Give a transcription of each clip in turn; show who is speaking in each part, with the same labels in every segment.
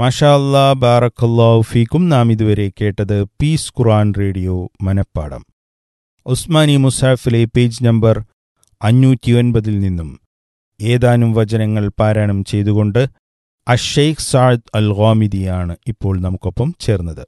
Speaker 1: മാഷാ അല്ലാ ബാറക്കല്ലാഹു ഫീക്കും നാം ഇതുവരെ കേട്ടത് പീസ് ഖുർആൻ റേഡിയോ മനപ്പാടം ഉസ്മാനി മുസാഫിലെ പേജ് നമ്പർ അഞ്ഞൂറ്റി ഒൻപതിൽ നിന്നും ഏതാനും വചനങ്ങൾ പാരായണം ചെയ്തുകൊണ്ട് അഷെയ്ഖ് സാദ് അൽ ഖാമിദിയാണ് ഇപ്പോൾ നമുക്കൊപ്പം ചേർന്നത്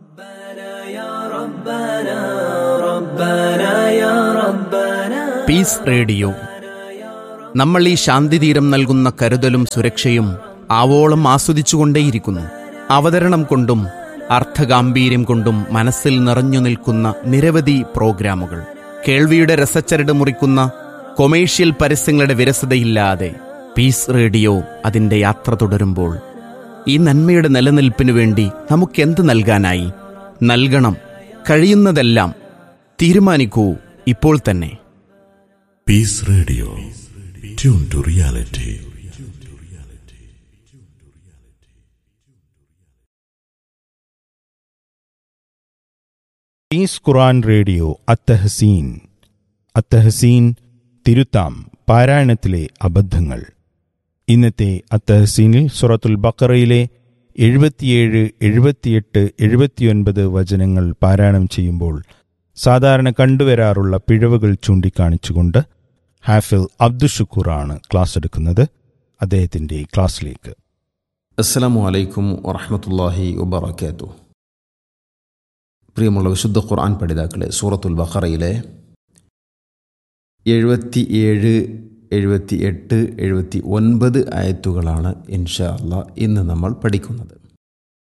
Speaker 2: പീസ് റേഡിയോ നമ്മൾ ഈ ശാന്തിതീരം നൽകുന്ന കരുതലും സുരക്ഷയും ആവോളം ആസ്വദിച്ചുകൊണ്ടേയിരിക്കുന്നു അവതരണം കൊണ്ടും അർത്ഥഗാംഭീര്യം കൊണ്ടും മനസ്സിൽ നിറഞ്ഞു നിൽക്കുന്ന നിരവധി പ്രോഗ്രാമുകൾ കേൾവിയുടെ രസച്ചരട് മുറിക്കുന്ന കൊമേഴ്ഷ്യൽ പരസ്യങ്ങളുടെ വിരസതയില്ലാതെ പീസ് റേഡിയോ അതിന്റെ യാത്ര തുടരുമ്പോൾ ഈ നന്മയുടെ നിലനിൽപ്പിനു വേണ്ടി നമുക്കെന്ത് നൽകാനായി നൽകണം കഴിയുന്നതെല്ലാം തീരുമാനിക്കൂ ഇപ്പോൾ തന്നെ
Speaker 3: Peace Radio. Tune to reality.
Speaker 1: Peace Quran radio Attahseen Attahseen തിരുത്താം പാരായണത്തിലെ അബദ്ധങ്ങൾ ഇന്നത്തെ അത്തഹസീനിൽ സുറത്തുൽ ബക്കറയിലെ എഴുപത്തിയേഴ് എഴുപത്തിയെട്ട് എഴുപത്തിയൊൻപത് വചനങ്ങൾ പാരായണം ചെയ്യുമ്പോൾ സാധാരണ കണ്ടുവരാറുള്ള പിഴവുകൾ ചൂണ്ടിക്കാണിച്ചുകൊണ്ട് ഹാഫിൽ അബ്ദുഷുക്കൂറാണ് ക്ലാസ് എടുക്കുന്നത് അദ്ദേഹത്തിന്റെ ക്ലാസ്സിലേക്ക്
Speaker 4: അസ്സലാമു അലൈക്കും വറഹമത്തല്ലാഹി വബറക്കാത്തു പ്രിയമുള്ള വിശുദ്ധ ഖുർആൻ പഠിതാക്കളെ സൂറത്തുൽ ബഖറയിലെ എഴുപത്തി ഏഴ് എഴുപത്തി എട്ട് എഴുപത്തി ഒൻപത് ആയത്തുകളാണ് ഇൻഷാ അള്ളാ ഇന്ന് നമ്മൾ പഠിക്കുന്നത്